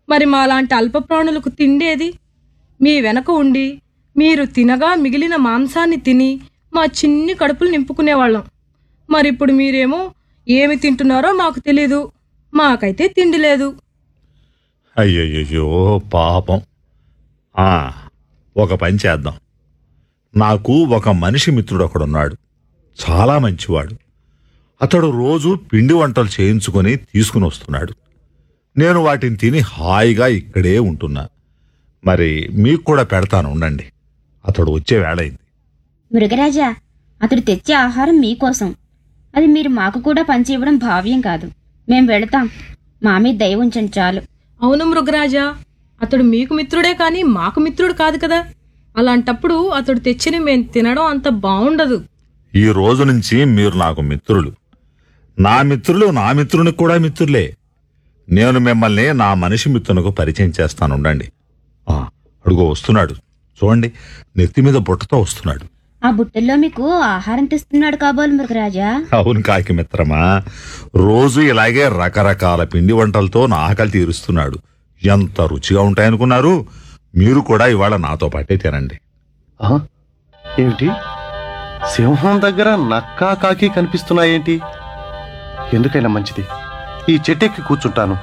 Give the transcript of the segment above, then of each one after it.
మరి మాలాంటి అల్పప్రాణులకు తిండేది మీ వెనక ఉండి మీరు తినగా మిగిలిన మాంసాన్ని తిని మా చిన్ని కడుపులు నింపుకునేవాళ్ళం మరి ఇప్పుడు మీరేమో ఏమి తింటున్నారో మాకు తెలీదు మాకైతే తిండి లేదు అయ్యయ్యో పాపం ఆ, ఒక పని చేద్దాం నాకు ఒక మనిషి మిత్రుడు ఒకడున్నాడు చాలా మంచివాడు అతడు రోజు పిండి వంటలు చేయించుకొని తీసుకుని వస్తున్నాడు నేను వాటిని తిని హాయిగా ఇక్కడే ఉంటున్నా మరి మీకు కూడా పెడతాను ఉండండి అతడు వచ్చే వేళయింది మృగరాజా అతడు తెచ్చే ఆహారం మీకోసం అది మీరు మాకు కూడా పంచి ఇవ్వడం భావ్యం కాదు మేం వెళతాం మా మీద దయ ఉంచండి చాలు అవును మృగరాజా అతడు మీకు మిత్రుడే కానీ మాకు మిత్రుడు కాదు కదా అలాంటప్పుడు అతడు తెచ్చిన మేం తినడం అంత బాగుండదు ఈ రోజు నుంచి మీరు నాకు మిత్రులు నా మిత్రులు నా మిత్రునికి కూడా మిత్రులే నేను మిమ్మల్ని నా మనిషి మిత్రునికి పరిచయం చేస్తాను ఉండండి ఆ, అడుగో వస్తున్నాడు చూడండి నెత్తి మీద బుట్టతో వస్తున్నాడు ఆ బుట్టల్లో మీకు ఆహారం తెస్తున్నాడు కాబోలు మృగరాజా అవును కాకి మిత్రమా రోజు ఇలాగే రకరకాల పిండి వంటలతో నా ఆకలి తీరుస్తున్నాడు ఎంత రుచిగా ఉంటాయనుకున్నారు మీరు కూడా ఇవాళ నాతో పాటే తినండి ఆ? ఏమిటి సింహం దగ్గర నక్కా కాకి కనిపిస్తున్నాయేంటి ఎందుకైనా మంచిది ఈ చెట్టెక్కి కూర్చుంటాను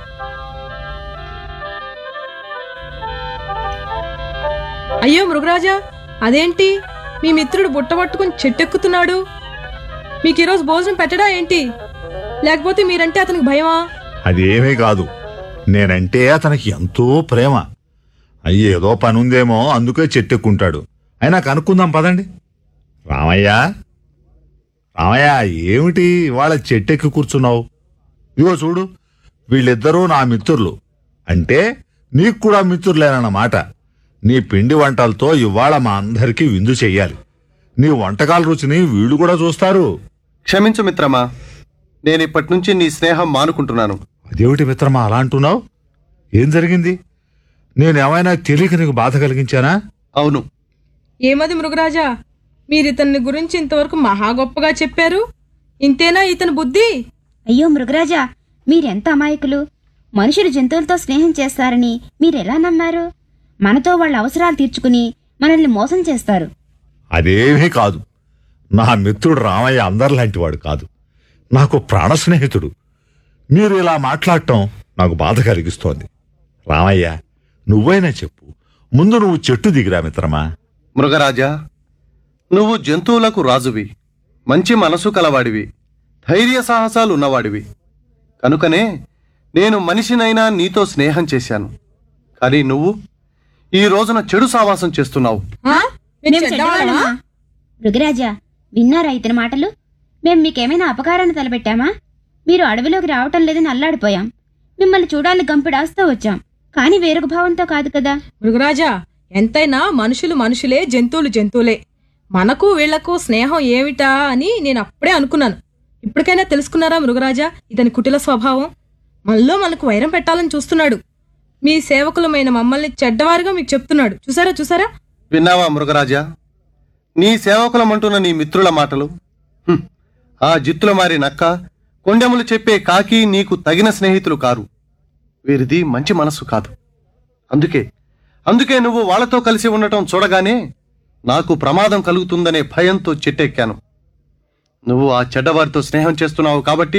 అయ్యో మృగరాజా అదేంటి మీ మిత్రుడు బుట్ట పట్టుకుని చెట్టెక్కుతున్నాడు మీకు ఈరోజు భోజనం పెట్టడా ఏంటి లేకపోతే మీరంటే అతనికి భయమా అదేమీ కాదు నేనంటే అతనికి ఎంతో ప్రేమ అయ్యేదో పని ఉందేమో అందుకే చెట్టెక్కుంటాడు అయినా కనుక్కుందాం పదండి రామయ్య రామయ్య ఏమిటి ఇవాళ చెట్టెక్కి కూర్చున్నావు ఇగో చూడు వీళ్ళిద్దరూ నా మిత్రులు అంటే నీకు కూడా మిత్రులేనన్నమాట నీ పిండి వంటలతో ఇవాళ మా అందరికీ విందు చెయ్యాలి నీ వంటకాల రుచిని వీళ్ళు కూడా చూస్తారు క్షమించు మిత్రమా నేను ఇప్పటి నుంచి నీ స్నేహం మానుకుంటున్నాను అదేమిటి మిత్రమా అలా అంటున్నావు ఏం జరిగింది నేనేమైనా తెలియక నీకు బాధ కలిగించానా అవును ఏమది మృగరాజా మీరు ఇతన్ని గురించి ఇంతవరకు మహా గొప్పగా చెప్పారు ఇంతేనా ఇతని బుద్ధి అయ్యో మృగరాజా మీరెంత అమాయకులు మనుషులు జంతువులతో స్నేహం చేస్తారని మీరెలా నమ్మారు మనతో వాళ్ళ అవసరాలు తీర్చుకుని మనల్ని మోసం చేస్తారు అదేమీ కాదు నా మిత్రుడు రామయ్య అందరిలాంటి వాడు కాదు నాకు ప్రాణ స్నేహితుడు మీరు ఇలా మాట్లాడటం నాకు బాధ కలిగిస్తోంది రామయ్య నువ్వైనా చెప్పు ముందు నువ్వు చెట్టు దిగిరా మిత్రమా మృగరాజా నువ్వు జంతువులకు రాజువి మంచి మనసు కలవాడివి ధైర్య సాహసాలు ఉన్నవాడివి కనుకనే నేను మనిషినైనా నీతో స్నేహం చేశాను కానీ నువ్వు ఈ రోజున చెడు సావాసం చేస్తున్నావు ఆ? మీరు మేము చెడ్డవాళ్ళమా? చెడ్డవాళ్ళమా? మృగరాజా విన్నారా ఇతని మాటలు మేం మీకేమైనా అపకారాన్ని తలపెట్టామా మీరు అడవిలోకి రావటం లేదని అల్లాడిపోయాం మిమ్మల్ని చూడాలని గంపిడాస్తూ వచ్చాం కానీ వేరొక భావంతో కాదు కదా మృగరాజా ఎంతైనా మనుషులు మనుషులే జంతువులు జంతువులే మనకు వీళ్లకు స్నేహం ఏమిటా అని నేను అప్పుడే అనుకున్నాను ఇప్పటికైనా తెలుసుకున్నారా మృగరాజా ఇతని కుటిల స్వభావం మనలో మనకు వైరం పెట్టాలని చూస్తున్నాడు మీ సేవకులమైన మమ్మల్ని చెడ్డవారుగా మీకు చెప్తున్నాడు చూసారా చూసారా విన్నావా మృగరాజా నీ సేవకులమంటున్న నీ మిత్రుల మాటలు హుం, ఆ జిత్తుల మారి నక్క కొండెములు చెప్పే కాకి నీకు తగిన స్నేహితులు కారు వీరిది మంచి మనస్సు కాదు అందుకే అందుకే నువ్వు వాళ్ళతో కలిసి ఉండటం చూడగానే నాకు ప్రమాదం కలుగుతుందనే భయంతో చెట్టెక్కాను నువ్వు ఆ చెడ్డవారితో స్నేహం చేస్తున్నావు కాబట్టి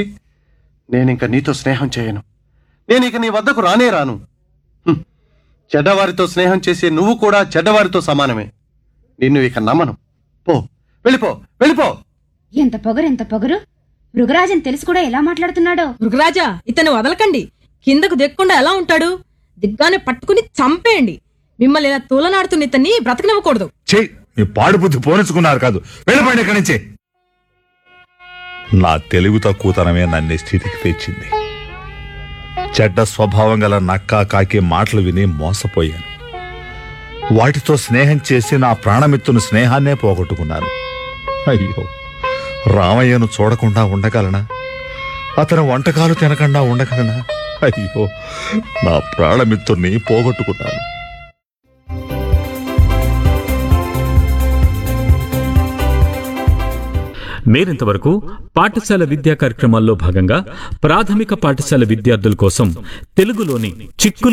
నేనింక నీతో స్నేహం చేయను నేను ఇక నీ వద్దకు రానే రాను హుం, చెడ్డవారితో స్నేహం చేసే నువ్వు కూడా చెడ్డవారితో సమానమే నిన్ను ఇక నమ్మను పో వెళ్ళిపో వెళ్ళిపో ఎంత పొగరు ఎంత పొగరు మృగరాజన్ తెలిసి కూడా ఎలా మాట్లాడుతున్నాడో మృగరాజా ఇతన్ని వదలకండి కిందకు దిక్కుండా ఎలా ఉంటాడు దిగ్గానే పట్టుకుని చంపేయండి మిమ్మల్ని ఇలా తూలనాడుతున్న ఇతన్ని బ్రతకనివ్వకూడదు చెయ్యి మీ పాడు బుద్ధి పోనించుకున్నారు కాదు వెళ్ళిపోండి ఇక్కడి నుంచి నా తెలివి తక్కువతనమే నన్ను ఈ స్థితికి తెచ్చింది చెడ్డ స్వభావం గల నక్క కాకి మాటలు విని మోసపోయాను వాటితో స్నేహం చేసి నా ప్రాణమిత్రుని స్నేహాన్నే పోగొట్టుకున్నాను అయ్యో రామయ్యను చూడకుండా ఉండగలనా అతని వంటకాలు తినకుండా ఉండగలనా అయ్యో నా ప్రాణమిత్రుని పోగొట్టుకున్నాను మీరింతవరకు పాఠశాల విద్యా కార్యక్రమాల్లో భాగంగా ప్రాథమిక పాఠశాల విద్యార్థుల కోసం తెలుగులోని చిక్కు